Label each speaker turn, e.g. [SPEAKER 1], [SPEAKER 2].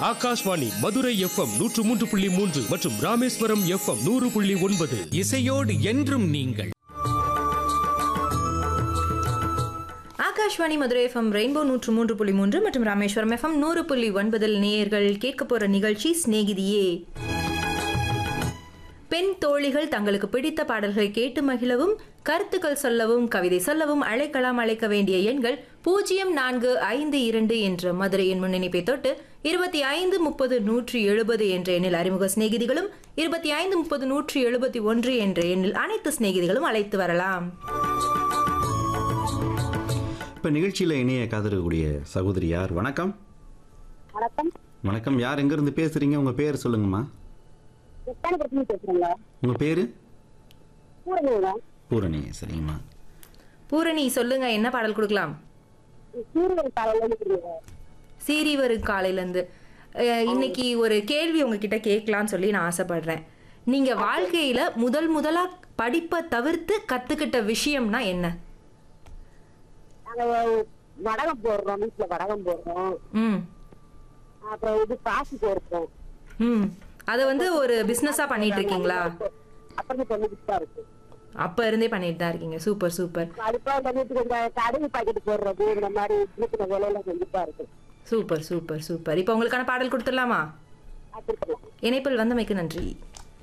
[SPEAKER 1] Akashvani Madurai FM நூற்று மூன்று புள்ளி மூன்று மற்றும் ராமேஸ்வரம் எஃப்எம் நூறு புள்ளி ஒன்பது
[SPEAKER 2] இசையோடு என்றும் நீங்கள்
[SPEAKER 3] ஆகாஷ்வாணி மதுரை எஃப்எம் ரெயின்போ நூற்று மூன்று புள்ளி மூன்று மற்றும் ராமேஸ்வரம் எஃப்எம் நூறு புள்ளி ஒன்பதில் நேயர்கள் கேட்க போற நிகழ்ச்சி சிநேகிதியே பெண் தோழிகள் தங்களுக்கு பிடித்த பாடல்களை கேட்டு மகிழவும் கருத்துக்கள் சொல்லவும் கவிதை சொல்லவும் அழைக்கலாம் அழைக்க வேண்டிய எண்கள் பூஜ்ஜியம் நான்கு ஐந்து இரண்டு என்ற மதுரையின் முன்னிணைப்பை தொட்டு இருபத்தி ஐந்து முப்பது நூற்றி எழுபது என்ற எண்ணில் அறிமுக சிநேகிதிகளும் இருபத்தி ஐந்து முப்பது நூற்றி எழுபத்தி ஒன்று என்ற எண்ணில் அனைத்து சிநேகிதிகளும் அழைத்து வரலாம்
[SPEAKER 4] இப்போ நிகழ்ச்சியில் இணைய காதலக்கூடிய சகோதரி யார் வணக்கம்
[SPEAKER 5] வணக்கம்
[SPEAKER 4] வணக்கம் யார் எங்கேருந்து பேசுகிறீங்க உங்கள் பேர் சொல்லுங்கம்மா
[SPEAKER 5] எத்தனை பிரச்சனை பேசுறீங்களா
[SPEAKER 4] உங்கள் பேர்
[SPEAKER 5] பூரணிங்களா
[SPEAKER 4] பூரணி சரிங்கம்மா
[SPEAKER 3] பூரணி சொல்லுங்க என்ன பாடல் கொடுக்கலாம்
[SPEAKER 5] சூரியன் காலையில இருக்கிறீங்க
[SPEAKER 3] சீரி வரும் காலையிலேருந்து இன்னைக்கு ஒரு கேள்வி உங்ககிட்ட கேட்கலான்னு சொல்லி நான் ஆசைப்படுறேன் நீங்க வாழ்க்கையில முதல் முதலா படிப்பை தவிர்த்து கத்துக்கிட்ட விஷயம்னா என்ன
[SPEAKER 5] நாங்க வடகம் போடுறோம் வீட்டுல வடகம் போடுறோம்
[SPEAKER 3] ம்
[SPEAKER 5] அப்புறம் இது காசு போடுறோம்
[SPEAKER 3] ம் அதை வந்து ஒரு பிஸ்னஸாக பண்ணிட்டு இருக்கீங்களா
[SPEAKER 5] அப்புறம் பண்ணிக்கிட்டு தான் இருக்கு
[SPEAKER 3] அப்ப இருந்தே பண்ணிட்டு தான் இருக்கீங்க சூப்பர் சூப்பர்
[SPEAKER 5] கடுப்பா இந்த வீட்டுக்கு இந்த கடுகு பாக்கெட் போடுறது இந்த மாதிரி சின்ன சின்ன வேலையில செஞ்சுட்டா இருக்கு
[SPEAKER 3] சூப்பர் சூப்பர் சூப்பர் இப்போ உங்களுக்கான பாடல் கொடுத்துடலாமா
[SPEAKER 5] பார்த்துருக்கேன்
[SPEAKER 3] இணைப்பில் வந்தமைக்கு நன்றி